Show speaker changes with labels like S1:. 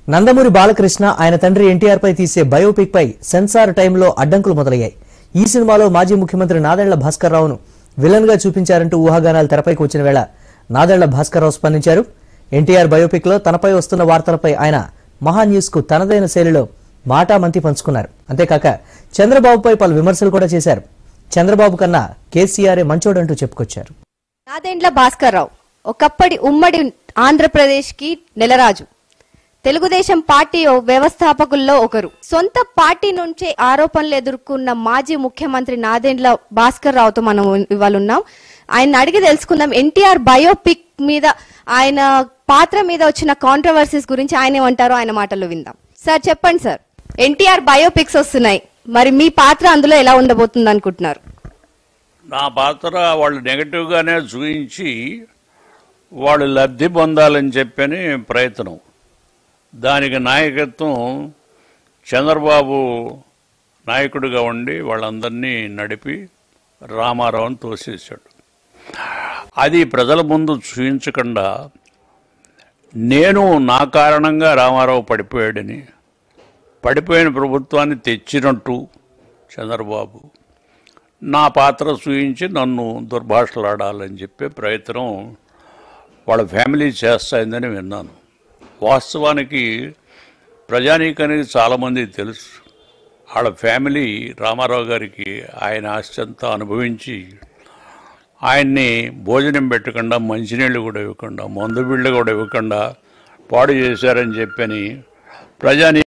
S1: నందమూరి బాలకృష్ణ ఆయన తండ్రి ఎన్టీఆర్ పై తీసే బయోపిక్ పై సెన్సార్ టైంలో అడ్డంకులు మొదలయ్యాయి ఈ సినిమాలో మాజీ ముఖ్యమంత్రి నాదెళ్ల భాస్కర్ రావును విలన్ గా చూపించారంటూ ఊహాగానాలు తెరపైకి వచ్చిన వేళ నాదెళ్ల భాస్కర్ రావు స్పందించారు ఎన్టీఆర్ బయోపిక్ లో తనపై వస్తున్న వార్తలపై ఆయన మహా న్యూస్ కు తనదైన శైలిలో మాటామంతి పంచుకున్నారు అంతేకాక చంద్రబాబుపై పలు విమర్శలు కూడా చేశారు చంద్రబాబు కన్నా కేసీఆరే మంచోడంటూ చెప్పుకొచ్చారు
S2: నాదెండ్ల భాస్కర్ రావు ఒకప్పటి ఉమ్మడి ఆంధ్రప్రదేశ్ కి నెలరాజు తెలుగుదేశం పార్టీ వ్యవస్థాపకుల్లో ఒకరు సొంత పార్టీ నుంచే ఆరోపణలు ఎదుర్కొన్న మాజీ ముఖ్యమంత్రి నాదెండ్ల భాస్కర్ రావుతో మనం ఇవాళ ఉన్నాం ఆయన అడిగి తెలుసుకుందాం ఎన్టీఆర్ బయోపిక్ మీద ఆయన పాత్ర మీద వచ్చిన కాంట్రవర్సీస్ గురించి ఆయన ఏమంటారో ఆయన మాటల్లో విందాం సార్ చెప్పండి సార్ ఎన్టీఆర్ బయోపిక్స్ వస్తున్నాయి మరి మీ పాత్ర అందులో ఎలా ఉండబోతుంది అనుకుంటున్నారు
S3: నా పాత్ర వాళ్ళు నెగటివ్గానే చూపించి వాళ్ళు లబ్ధి పొందాలని చెప్పని ప్రయత్నం దానికి నాయకత్వం చంద్రబాబు నాయకుడిగా ఉండి వాళ్ళందరినీ నడిపి రామారావుని తోసేశాడు అది ప్రజల ముందు చూపించకుండా నేను నా కారణంగా రామారావు పడిపోయాడని పడిపోయిన ప్రభుత్వాన్ని తెచ్చినట్టు చంద్రబాబు నా పాత్ర చూయించి నన్ను దుర్భాషలాడాలని చెప్పే ప్రయత్నం వాళ్ళ ఫ్యామిలీ చేస్తాయిందని విన్నాను వాస్తవానికి ప్రజానీకానికి చాలామంది తెలుసు వాళ్ళ ఫ్యామిలీ రామారావు గారికి ఆయన ఆస్తి అంతా అనుభవించి ఆయన్ని భోజనం పెట్టకుండా మంచినీళ్ళు కూడా ఇవ్వకుండా మందు బిళ్ళు కూడా ఇవ్వకుండా పాడు చేశారని చెప్పని ప్రజానీ